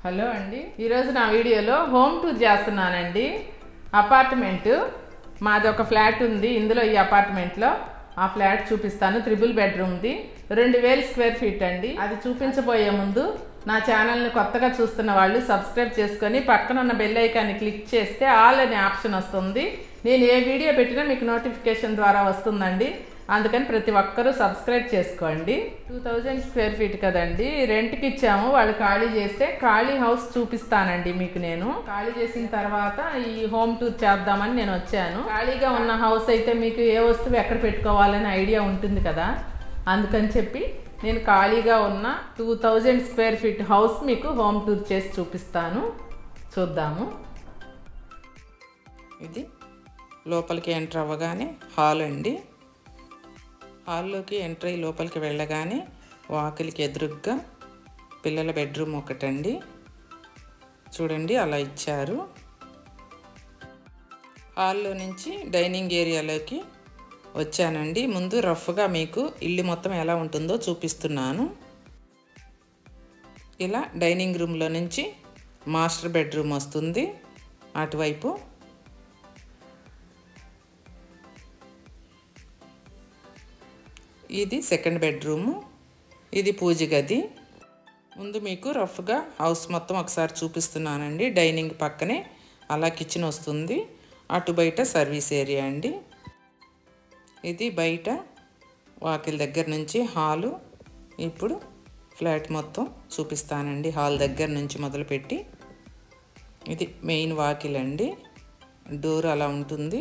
hello అండి ఈరోజు నా వీడియోలో హోమ్ టూర్ చేస్తున్నానండి అపార్ట్మెంట్ మాది ఒక ఫ్లాట్ ఉంది ఇందులో ఈ అపార్ట్మెంట్లో ఆ ఫ్లాట్ చూపిస్తాను త్రిబుల్ బెడ్రూమ్ది రెండు వేల స్క్వేర్ ఫీట్ అండి అది చూపించబోయే ముందు నా ఛానల్ని కొత్తగా చూస్తున్న వాళ్ళు సబ్స్క్రైబ్ చేసుకొని పక్కన ఉన్న బెల్ ఐకాన్ని క్లిక్ చేస్తే ఆల్ అనే ఆప్షన్ వస్తుంది నేను ఏ వీడియో పెట్టినా మీకు నోటిఫికేషన్ ద్వారా వస్తుందండి అందుకని ప్రతి ఒక్కరూ సబ్స్క్రైబ్ చేసుకోండి టూ థౌజండ్ స్క్వేర్ ఫీట్ కదండి రెంట్కి ఇచ్చాము వాళ్ళు ఖాళీ చేస్తే ఖాళీ హౌస్ చూపిస్తానండి మీకు నేను ఖాళీ చేసిన తర్వాత ఈ హోమ్ టూర్ చేద్దామని నేను వచ్చాను ఖాళీగా ఉన్న హౌస్ అయితే మీకు ఏ వస్తువు ఎక్కడ పెట్టుకోవాలని ఐడియా ఉంటుంది కదా అందుకని చెప్పి నేను ఖాళీగా ఉన్న two thousand square feet house మీకు హోమ్ టూర్ చేసి చూపిస్తాను చూద్దాము ఇది లోపలికి ఎంటర్ అవ్వగానే హాల్ అండి హాల్లోకి ఎంటర్ అయ్యి లోపలికి వెళ్ళగానే వాకిలికి ఎదురుగ్గా పిల్లల బెడ్రూమ్ ఒకటండి చూడండి అలా ఇచ్చారు హాల్లో నుంచి డైనింగ్ ఏరియాలోకి వచ్చానండి ముందు రఫ్గా మీకు ఇల్లు మొత్తం ఎలా ఉంటుందో చూపిస్తున్నాను ఇలా డైనింగ్ రూమ్లో నుంచి మాస్టర్ బెడ్రూమ్ వస్తుంది అటువైపు ఇది సెకండ్ బెడ్రూము ఇది పూజ గది ముందు మీకు రఫ్గా హౌస్ మొత్తం ఒకసారి చూపిస్తున్నానండి డైనింగ్ పక్కనే అలా కిచెన్ వస్తుంది అటు బయట సర్వీస్ ఏరియా అండి ఇది బయట వాకిల్ దగ్గర నుంచి హాలు ఇప్పుడు ఫ్లాట్ మొత్తం చూపిస్తానండి హాల్ దగ్గర నుంచి మొదలుపెట్టి ఇది మెయిన్ వాకిల్ అండి డోర్ అలా ఉంటుంది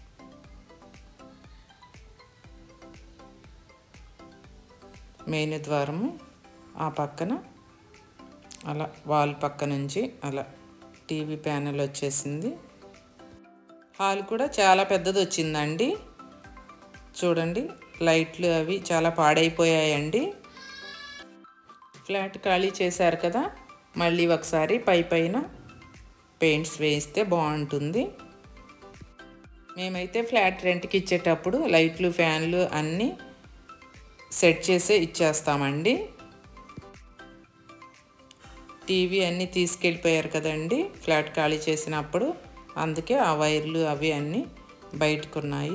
మెయిన్ ద్వారము ఆ పక్కన అలా వాల్ పక్క నుంచి అలా టీవీ ప్యానెల్ వచ్చేసింది హాల్ కూడా చాలా పెద్దది వచ్చిందండి చూడండి లైట్లు అవి చాలా పాడైపోయాయండి ఫ్లాట్ ఖాళీ చేశారు కదా మళ్ళీ ఒకసారి పై పైన పెయింట్స్ వేయిస్తే బాగుంటుంది మేమైతే ఫ్లాట్ రెంట్కి ఇచ్చేటప్పుడు లైట్లు ఫ్యాన్లు అన్నీ సెట్ చేసే ఇచ్చేస్తామండి టీవీ అన్నీ తీసుకెళ్ళిపోయారు కదండి ఫ్లాట్ ఖాళీ చేసినప్పుడు అందుకే ఆ వైర్లు అవి అన్నీ బయటకున్నాయి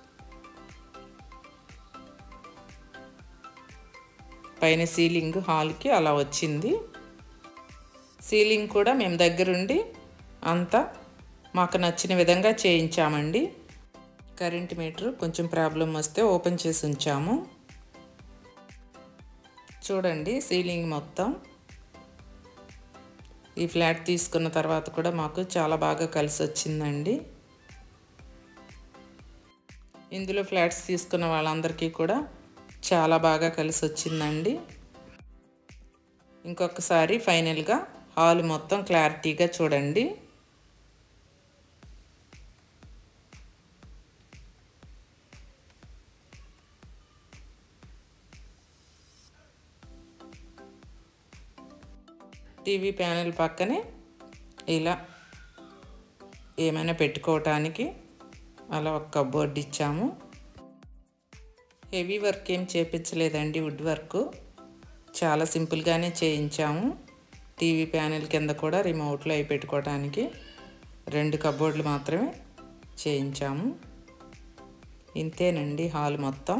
పైన సీలింగ్ హాల్కి అలా వచ్చింది సీలింగ్ కూడా మేము దగ్గరుండి అంతా మాకు నచ్చిన విధంగా చేయించామండి కరెంట్ మీటర్ కొంచెం ప్రాబ్లం వస్తే ఓపెన్ చేసి ఉంచాము చూడండి సీలింగ్ మొత్తం ఈ ఫ్లాట్ తీసుకున్న తర్వాత కూడా మాకు చాలా బాగా కలిసి వచ్చిందండి ఇందులో ఫ్లాట్స్ తీసుకున్న వాళ్ళందరికీ కూడా చాలా బాగా కలిసి వచ్చిందండి ఇంకొకసారి ఫైనల్గా హాల్ మొత్తం క్లారిటీగా చూడండి టీవీ ప్యానెల్ పక్కనే ఇలా ఏమైనా పెట్టుకోవటానికి అలా ఒక కబోర్డ్ ఇచ్చాము హెవీ వర్క్ ఏం చేపించలేదండి వుడ్ వర్క్ చాలా సింపుల్గానే చేయించాము టీవీ ప్యానెల్ కింద కూడా రిమోట్లో అవి పెట్టుకోవడానికి రెండు కబోర్డులు మాత్రమే చేయించాము ఇంతేనండి హాల్ మొత్తం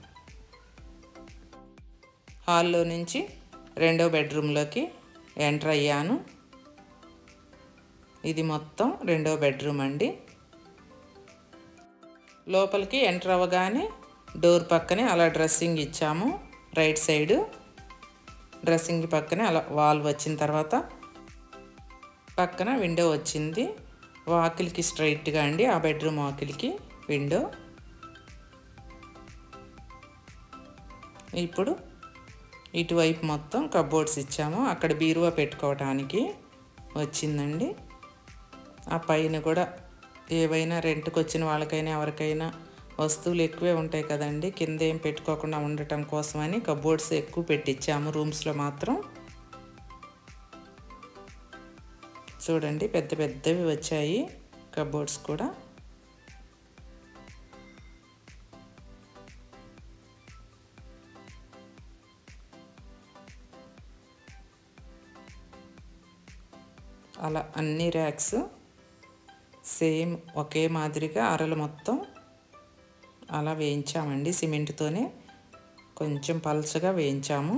హాల్లో నుంచి రెండో బెడ్రూమ్లోకి ఎంటర్ అయ్యాను ఇది మొత్తం రెండో బెడ్రూమ్ అండి లోపలికి ఎంటర్ అవ్వగానే డోర్ పక్కనే అలా డ్రెస్సింగ్ ఇచ్చాము రైట్ సైడు డ్రెస్సింగ్ పక్కనే అలా వాల్ వచ్చిన తర్వాత పక్కన విండో వచ్చింది వాకిలికి స్ట్రైట్గా అండి ఆ బెడ్రూమ్ వాకిలికి విండో ఇప్పుడు ఇటువైపు మొత్తం కబోర్డ్స్ ఇచ్చాము అక్కడ బీరువా పెట్టుకోవడానికి వచ్చిందండి ఆ పైన కూడా ఏవైనా రెంట్కి వచ్చిన వాళ్ళకైనా ఎవరికైనా వస్తువులు ఎక్కువే ఉంటాయి కదండి కింద ఏం పెట్టుకోకుండా ఉండటం కోసమని కబోర్డ్స్ ఎక్కువ పెట్టించాము రూమ్స్లో మాత్రం చూడండి పెద్ద పెద్దవి వచ్చాయి కబోర్డ్స్ కూడా అలా అన్ని ర్యాక్స్ సేమ్ ఒకే మాదిరిగా అరలు మొత్తం అలా వేయించామండి సిమెంట్తోనే కొంచెం పల్చగా వేయించాము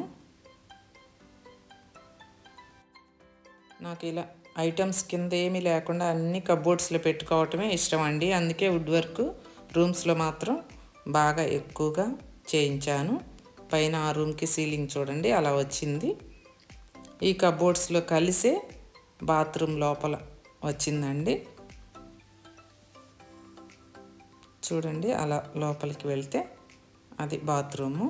నాకు ఇలా ఐటమ్స్ కింద ఏమీ లేకుండా అన్ని కబోర్డ్స్లో పెట్టుకోవటమే ఇష్టం అండి అందుకే వుడ్ వర్క్ రూమ్స్లో మాత్రం బాగా ఎక్కువగా చేయించాను పైన ఆ రూమ్కి సీలింగ్ చూడండి అలా వచ్చింది ఈ కబోర్డ్స్లో కలిసే బాత్రూమ్ లోపల వచ్చిందండి చూడండి అలా లోపలికి వెళ్తే అది బాత్రూము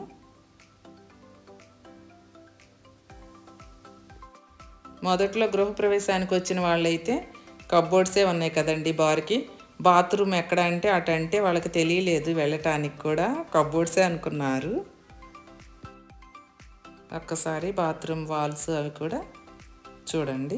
మొదట్లో గృహప్రవేశానికి వచ్చిన వాళ్ళైతే కబోర్డ్సే ఉన్నాయి కదండి బార్కి బాత్రూమ్ ఎక్కడ అంటే అటంటే వాళ్ళకి తెలియలేదు వెళ్ళటానికి కూడా కబోర్డ్సే అనుకున్నారు ఒక్కసారి బాత్రూమ్ వాల్స్ అవి కూడా చూడండి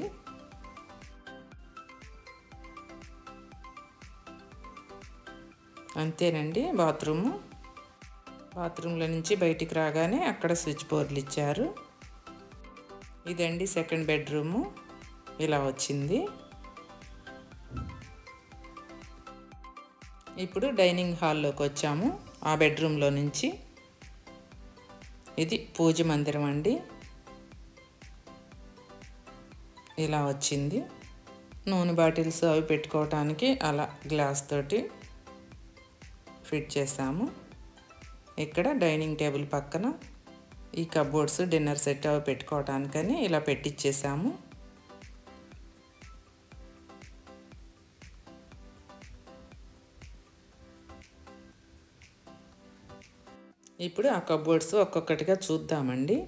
అంతేనండి బాత్రూము బాత్రూంలో నుంచి బయటికి రాగానే అక్కడ స్విచ్ బోర్డులు ఇచ్చారు ఇదండి సెకండ్ బెడ్రూము ఇలా వచ్చింది ఇప్పుడు డైనింగ్ హాల్లోకి వచ్చాము ఆ బెడ్రూమ్లో నుంచి ఇది పూజ మందిరం అండి ఇలా వచ్చింది నూనె బాటిల్స్ అవి పెట్టుకోవటానికి అలా గ్లాస్ తోటి ఫిట్ చేసాము ఇక్కడ డైనింగ్ టేబుల్ పక్కన ఈ కబోర్డ్స్ డిన్నర్ సెట్ అవి పెట్టుకోవటానికని ఇలా పెట్టించేసాము ఇప్పుడు ఆ కబోర్డ్స్ ఒక్కొక్కటిగా చూద్దామండి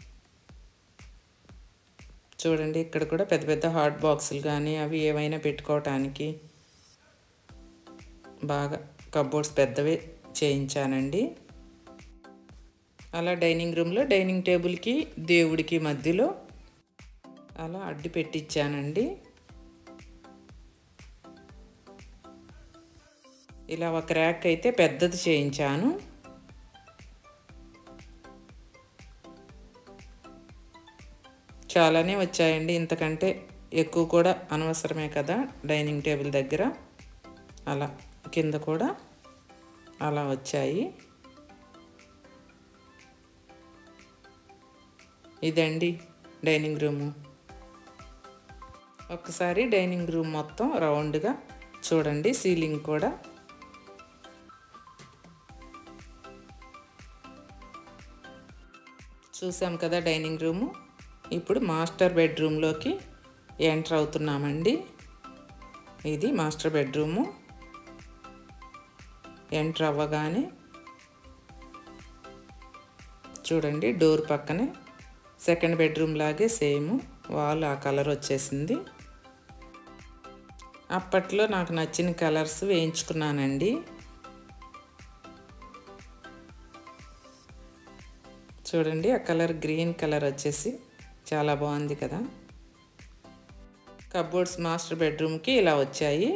చూడండి ఇక్కడ కూడా పెద్ద పెద్ద హాట్ బాక్సులు కానీ అవి ఏవైనా పెట్టుకోవటానికి బాగా కబోర్డ్స్ పెద్దవే చేయించానండి అలా డైనింగ్ రూమ్లో డైనింగ్ టేబుల్కి దేవుడికి మధ్యలో అలా అడ్డు పెట్టించానండి ఇలా ఒక ర్యాక్ అయితే పెద్దది చేయించాను చాలానే వచ్చాయండి ఇంతకంటే ఎక్కువ కూడా అనవసరమే కదా డైనింగ్ టేబుల్ దగ్గర అలా కింద కూడా అలా వచ్చాయి ఇదండి డైనింగ్ రూము ఒకసారి డైనింగ్ రూమ్ మొత్తం రౌండ్గా చూడండి సీలింగ్ కూడా చూసాం కదా డైనింగ్ రూము ఇప్పుడు మాస్టర్ బెడ్రూమ్లోకి ఎంటర్ అవుతున్నామండి ఇది మాస్టర్ బెడ్రూము ఎంటర్ అవ్వగానే చూడండి డోర్ పక్కనే సెకండ్ బెడ్రూమ్ లాగే సేమ్ వాల్ ఆ కలర్ వచ్చేసింది అప్పట్లో నాకు నచ్చిన కలర్స్ వేయించుకున్నానండి చూడండి ఆ కలర్ గ్రీన్ కలర్ వచ్చేసి చాలా బాగుంది కదా కబోర్డ్స్ మాస్టర్ బెడ్రూమ్కి ఇలా వచ్చాయి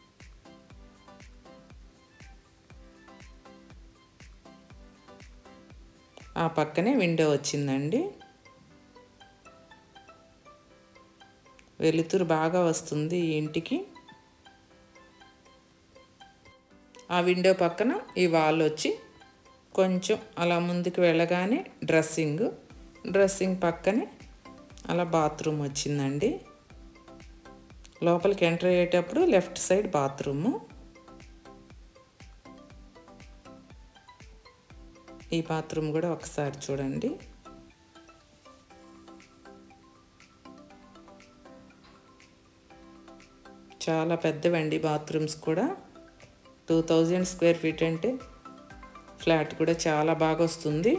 ఆ పక్కనే విండో వచ్చిందండి వెలుతురు బాగా వస్తుంది ఈ ఇంటికి ఆ విండో పక్కన ఈ వాల్ వచ్చి కొంచెం అలా ముందుకు వెళ్ళగానే డ్రెస్సింగ్ డ్రెస్సింగ్ పక్కనే అలా బాత్రూమ్ వచ్చిందండి లోపలికి ఎంటర్ అయ్యేటప్పుడు లెఫ్ట్ సైడ్ బాత్రూము ఈ బాత్రూమ్ కూడా ఒకసారి చూడండి చాలా పెద్దవండి బాత్రూమ్స్ కూడా టూ థౌజండ్ స్క్వేర్ ఫీట్ అంటే ఫ్లాట్ కూడా చాలా బాగా వస్తుంది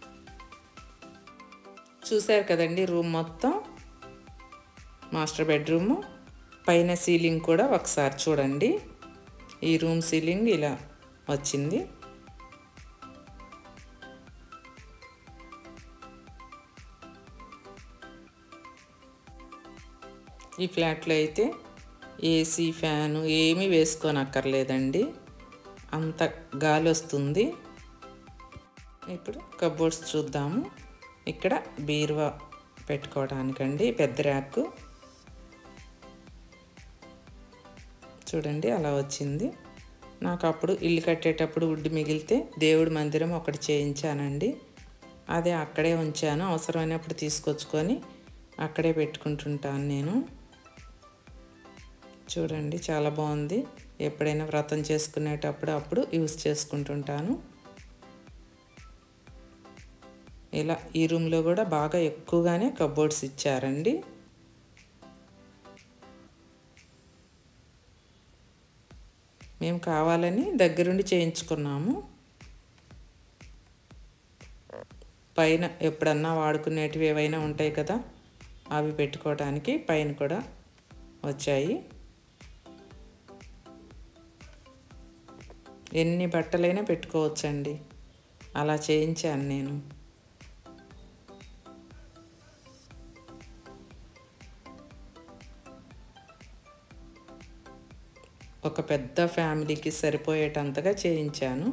చూశారు కదండి రూమ్ మొత్తం మాస్టర్ బెడ్రూము పైన సీలింగ్ కూడా ఒకసారి చూడండి ఈ రూమ్ సీలింగ్ ఇలా వచ్చింది ఈ ఫ్లాట్లో అయితే ఏసీ ఫ్యాను ఏమీ వేసుకోనక్కర్లేదండి అంత గాలి వస్తుంది ఇప్పుడు కబోర్డ్స్ చూద్దాము ఇక్కడ బీరువా పెట్టుకోవడానికండి పెద్ద ర్యాక్ చూడండి అలా వచ్చింది నాకు అప్పుడు ఇల్లు కట్టేటప్పుడు వుడ్ మిగిలితే దేవుడి మందిరం ఒకటి చేయించానండి అదే అక్కడే ఉంచాను అవసరమైనప్పుడు తీసుకొచ్చుకొని అక్కడే పెట్టుకుంటుంటాను నేను చూడండి చాలా బాగుంది ఎప్పుడైనా వ్రతం చేసుకునేటప్పుడు అప్పుడు యూస్ చేసుకుంటుంటాను ఇలా ఈ రూమ్లో కూడా బాగా ఎక్కువగానే కబోర్డ్స్ ఇచ్చారండి మేము కావాలని దగ్గరుండి చేయించుకున్నాము పైన ఎప్పుడన్నా వాడుకునేటివి ఏవైనా ఉంటాయి కదా అవి పెట్టుకోవడానికి పైన కూడా వచ్చాయి ఎన్ని బట్టలైనా పెట్టుకోవచ్చండి అలా చేయించాను నేను ఒక పెద్ద ఫ్యామిలీకి సరిపోయేటంతగా చేయించాను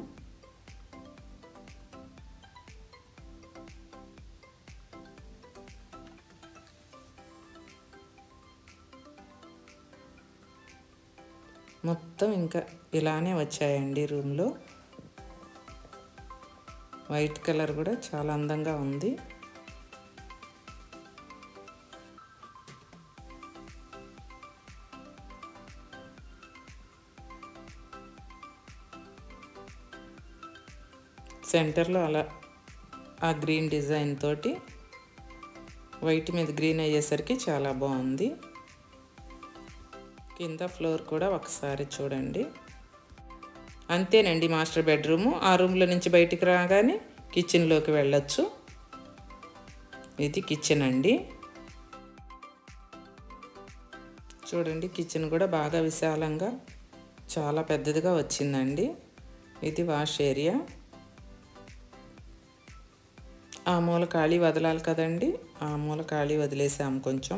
మొత్తం ఇంకా ఇలానే వచ్చాయండి రూమ్లో వైట్ కలర్ కూడా చాలా అందంగా ఉంది సెంటర్లో అలా ఆ గ్రీన్ డిజైన్ తోటి వైట్ మీద గ్రీన్ అయ్యేసరికి చాలా బాగుంది కింద ఫ్లోర్ కూడా ఒకసారి చూడండి అంతేనండి మాస్టర్ బెడ్రూము ఆ రూమ్లో నుంచి బయటికి రాగానే కిచెన్లోకి వెళ్ళొచ్చు ఇది కిచెన్ అండి చూడండి కిచెన్ కూడా బాగా విశాలంగా చాలా పెద్దదిగా వచ్చిందండి ఇది వాష్ ఏరియా ఆ మూల ఖాళీ వదలాలి కదండి ఆ మూల ఖాళీ వదిలేసాము కొంచెం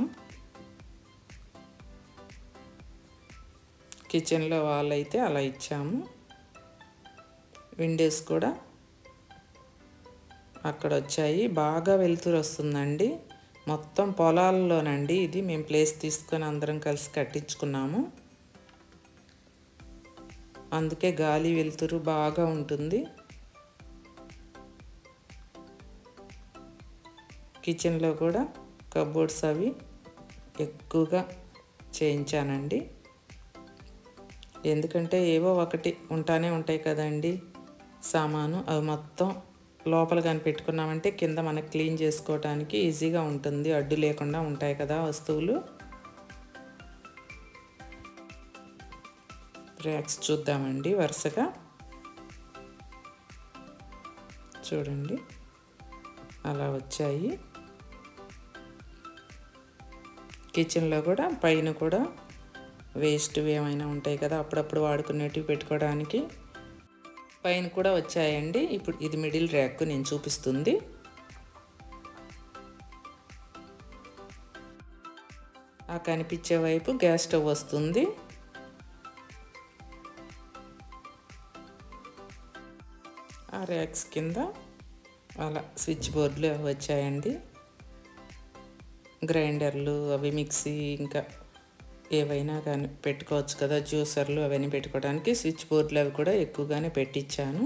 కిచెన్లో వాళ్ళు అయితే అలా ఇచ్చాము విండోస్ కూడా అక్కడ వచ్చాయి బాగా వెలుతురు వస్తుందండి మొత్తం పొలాల్లోనండి ఇది మేము ప్లేస్ తీసుకొని అందరం కలిసి కట్టించుకున్నాము అందుకే గాలి వెలుతురు బాగా ఉంటుంది కిచెన్లో కూడా కబోర్డ్స్ అవి ఎక్కువగా చేయించానండి ఎందుకంటే ఏవో ఒకటి ఉంటానే ఉంటాయి కదండి సామాను అవి మొత్తం లోపల కానీ పెట్టుకున్నామంటే కింద మనకు క్లీన్ చేసుకోవడానికి ఈజీగా ఉంటుంది అడ్డు లేకుండా ఉంటాయి కదా వస్తువులు ర్యాక్స్ చూద్దామండి వరుసగా చూడండి అలా వచ్చాయి కిచెన్లో కూడా పైన కూడా వేస్ట్ ఏమైనా ఉంటాయి కదా అప్పుడప్పుడు వాడుకునేటివి పెట్టుకోవడానికి పైన కూడా వచ్చాయండి ఇప్పుడు ఇది మిడిల్ ర్యాక్ నేను చూపిస్తుంది ఆ కనిపించే వైపు గ్యాస్ స్టవ్ వస్తుంది ఆ ర్యాక్స్ కింద అలా స్విచ్ బోర్డులు అవి వచ్చాయండి గ్రైండర్లు అవి మిక్సీ ఇంకా ఏవైనా కానీ పెట్టుకోవచ్చు కదా జ్యూసర్లు అవన్నీ పెట్టుకోవడానికి స్విచ్ బోర్డులు అవి కూడా ఎక్కువగానే పెట్టించాను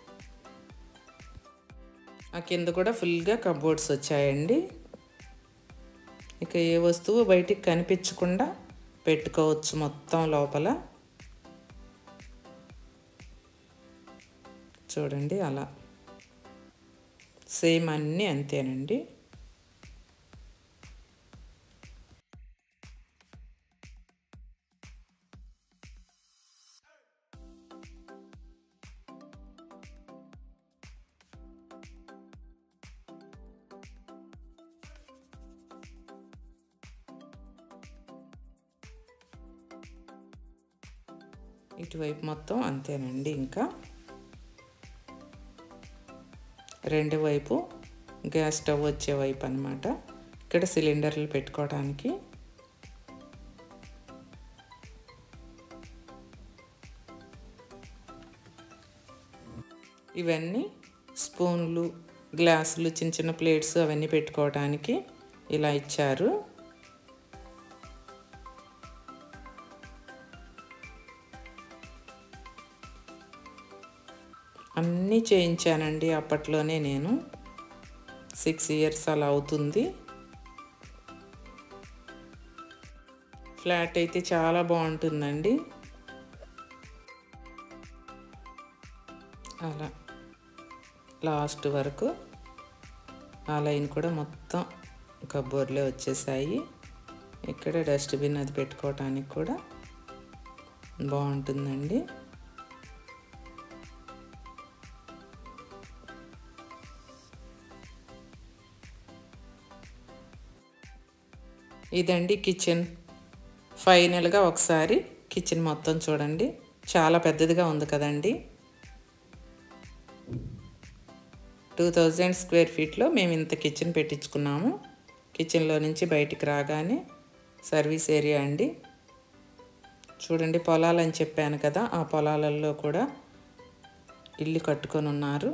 ఆ కింద కూడా ఫుల్గా కబోర్డ్స్ వచ్చాయండి ఇక ఏ వస్తువు బయటికి కనిపించకుండా పెట్టుకోవచ్చు మొత్తం లోపల చూడండి అలా సేమ్ అన్నీ అంతేనండి ఇటువైపు మొత్తం అంతేనండి ఇంకా రెండు వైపు గ్యాస్ స్టవ్ వచ్చే వైపు అనమాట ఇక్కడ సిలిండర్లు పెట్టుకోవడానికి ఇవన్నీ స్పూన్లు గ్లాసులు చిన్న చిన్న ప్లేట్స్ అవన్నీ పెట్టుకోవడానికి ఇలా ఇచ్చారు అన్నీ చేయించానండి అప్పట్లోనే నేను సిక్స్ ఇయర్స్ అలా అవుతుంది ఫ్లాట్ అయితే చాలా బాగుంటుందండి అలా లాస్ట్ వరకు ఆ లైన్ కూడా మొత్తం కబ్బోర్డ్లే వచ్చేసాయి ఇక్కడ డస్ట్బిన్ అది పెట్టుకోవటానికి కూడా బాగుంటుందండి ఇదండి కిచెన్ ఫైనల్గా ఒకసారి కిచెన్ మొత్తం చూడండి చాలా పెద్దదిగా ఉంది కదండి టూ థౌజండ్ స్క్వేర్ ఫీట్లో మేము ఇంత కిచెన్ పెట్టించుకున్నాము కిచెన్లో నుంచి బయటికి రాగానే సర్వీస్ ఏరియా అండి చూడండి పొలాలని చెప్పాను కదా ఆ పొలాలలో కూడా ఇల్లు కట్టుకొని ఉన్నారు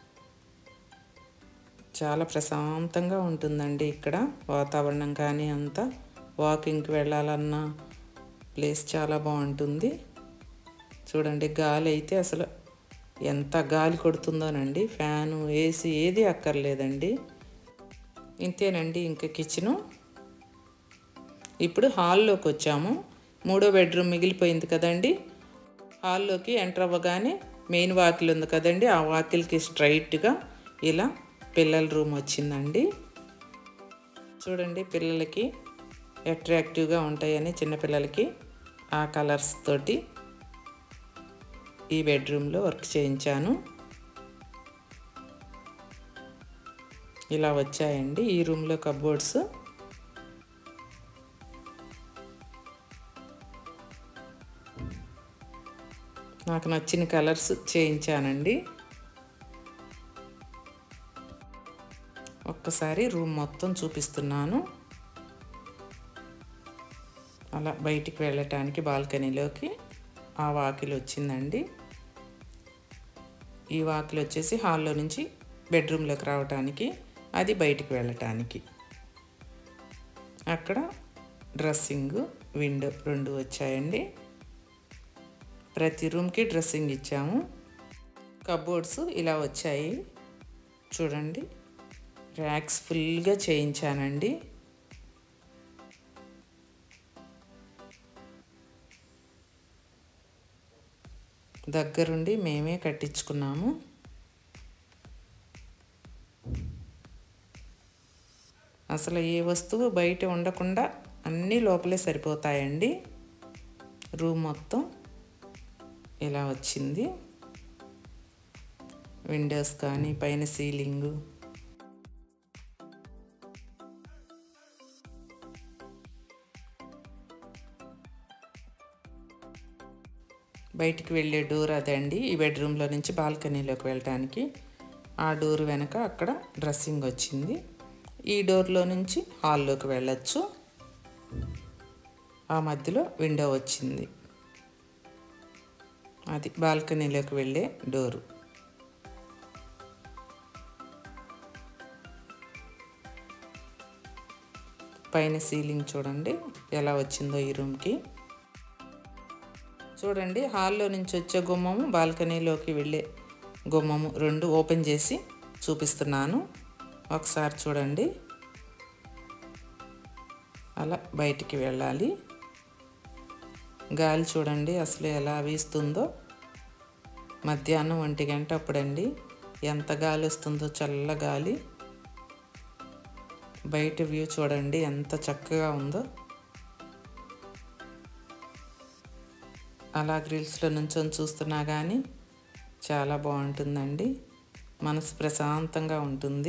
చాలా ప్రశాంతంగా ఉంటుందండి ఇక్కడ వాతావరణం కానీ అంతా వాకింగ్కి వెళ్ళాలన్న ప్లేస్ చాలా బాగుంటుంది చూడండి గాలి అయితే అసలు ఎంత గాలి కొడుతుందోనండి ఫ్యాను ఏసీ ఏది అక్కర్లేదండి ఇంతేనండి ఇంకా కిచెను ఇప్పుడు హాల్లోకి వచ్చాము మూడో బెడ్రూమ్ మిగిలిపోయింది కదండి హాల్లోకి ఎంటర్ అవ్వగానే మెయిన్ వాకిల్ ఉంది కదండి ఆ వాకిల్కి స్ట్రైట్గా ఇలా పిల్లల రూమ్ వచ్చిందండి చూడండి పిల్లలకి అట్రాక్టివ్గా ఉంటాయని చిన్నపిల్లలకి ఆ కలర్స్ తోటి ఈ బెడ్రూమ్లో వర్క్ చేయించాను ఇలా వచ్చాయండి ఈ రూమ్లో కబోర్డ్స్ నాకు నచ్చిన కలర్స్ చేయించానండి ఒక్కసారి రూమ్ మొత్తం చూపిస్తున్నాను అలా బయటికి వెళ్ళటానికి బాల్కనీలోకి ఆ వాకిలి వచ్చిందండి ఈ వాకిలి వచ్చేసి హాల్లో నుంచి బెడ్రూమ్లోకి రావటానికి అది బయటికి వెళ్ళటానికి అక్కడ డ్రెస్సింగ్ విండో రెండు వచ్చాయండి ప్రతి రూమ్కి డ్రెస్సింగ్ ఇచ్చాము కబోర్డ్స్ ఇలా వచ్చాయి చూడండి ర్యాక్స్ ఫుల్గా చేయించానండి దగ్గరుండి మేమే కట్టించుకున్నాము అసలు ఏ వస్తువు బయట ఉండకుండా అన్నీ లోపలే సరిపోతాయండి రూమ్ మొత్తం ఇలా వచ్చింది విండోస్ కానీ పైన సీలింగు బయటికి వెళ్ళే డోర్ అదండి ఈ బెడ్రూమ్లో నుంచి బాల్కనీలోకి వెళ్ళటానికి ఆ డోర్ వెనక అక్కడ డ్రెస్సింగ్ వచ్చింది ఈ డోర్లో నుంచి హాల్లోకి వెళ్ళచ్చు ఆ మధ్యలో విండో వచ్చింది అది బాల్కనీలోకి వెళ్ళే డోరు పైన సీలింగ్ చూడండి ఎలా వచ్చిందో ఈ రూమ్కి చూడండి హాల్లో నుంచి వచ్చే గుమ్మము బాల్కనీలోకి వెళ్ళే గుమ్మము రెండు ఓపెన్ చేసి చూపిస్తున్నాను ఒకసారి చూడండి అలా బయటికి వెళ్ళాలి గాలి చూడండి అసలు ఎలా వీస్తుందో మధ్యాహ్నం ఒంటి గంట అప్పుడండి ఎంత గాలి వస్తుందో చల్ల గాలి బయట వ్యూ చూడండి ఎంత చక్కగా ఉందో అలా గ్రిల్స్లో నుంచొని చూస్తున్నా కానీ చాలా బాగుంటుందండి మనసు ప్రశాంతంగా ఉంటుంది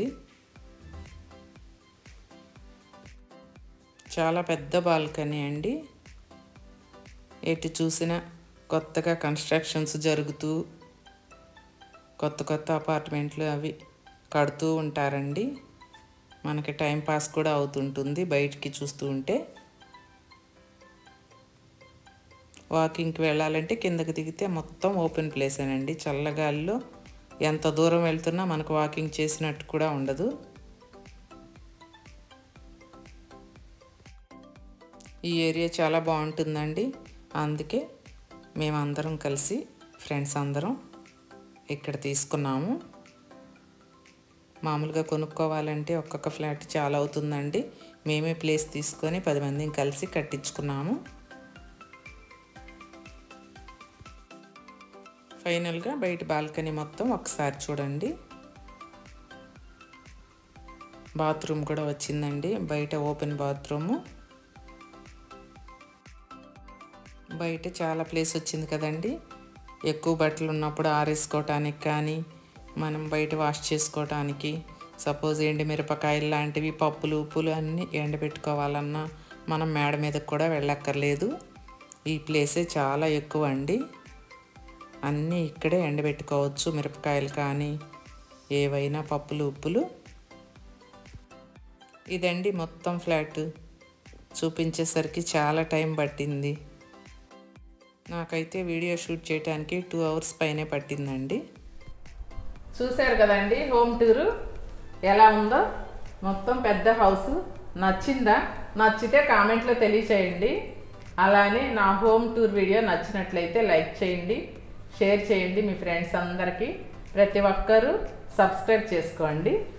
చాలా పెద్ద బాల్కనీ అండి ఎటు చూసినా కొత్తగా కన్స్ట్రక్షన్స్ జరుగుతూ కొత్త కొత్త అపార్ట్మెంట్లు అవి కడుతూ ఉంటారండి మనకి టైం పాస్ కూడా అవుతుంటుంది బయటికి చూస్తూ ఉంటే వాకింగ్కి వెళ్ళాలంటే కిందకి దిగితే మొత్తం ఓపెన్ ప్లేసేనండి చల్లగాలిలో ఎంత దూరం వెళ్తున్నా మనకు వాకింగ్ చేసినట్టు కూడా ఉండదు ఈ ఏరియా చాలా బాగుంటుందండి అందుకే మేమందరం కలిసి ఫ్రెండ్స్ అందరం ఇక్కడ తీసుకున్నాము మామూలుగా కొనుక్కోవాలంటే ఒక్కొక్క ఫ్లాట్ చాలా అవుతుందండి మేమే ప్లేస్ తీసుకొని పది మందిని కలిసి కట్టించుకున్నాము ఫైనల్గా బయట బాల్కనీ మొత్తం ఒకసారి చూడండి బాత్రూమ్ కూడా వచ్చిందండి బయట ఓపెన్ బాత్రూము బయట చాలా ప్లేస్ వచ్చింది కదండి ఎక్కువ బట్టలు ఉన్నప్పుడు ఆరేసుకోవటానికి కానీ మనం బయట వాష్ చేసుకోవటానికి సపోజ్ ఎండి మిరపకాయలు లాంటివి పప్పులు ఉప్పులు అన్నీ ఎండబెట్టుకోవాలన్నా మనం మేడ మీదకి కూడా వెళ్ళక్కర్లేదు ఈ ప్లేసే చాలా ఎక్కువ అండి అన్నీ ఇక్కడే ఎండబెట్టుకోవచ్చు మిరపకాయలు కానీ ఏవైనా పప్పులు ఉప్పులు ఇదండి మొత్తం ఫ్లాట్ చూపించేసరికి చాలా టైం పట్టింది నాకైతే వీడియో షూట్ చేయడానికి టూ అవర్స్ పైనే పట్టిందండి చూశారు కదండి హోమ్ టూరు ఎలా ఉందో మొత్తం పెద్ద హౌస్ నచ్చిందా నచ్చితే కామెంట్లో తెలియచేయండి అలానే నా హోమ్ టూర్ వీడియో నచ్చినట్లయితే లైక్ చేయండి షేర్ చేయండి మీ ఫ్రెండ్స్ అందరికీ ప్రతి ఒక్కరూ సబ్స్క్రైబ్ చేసుకోండి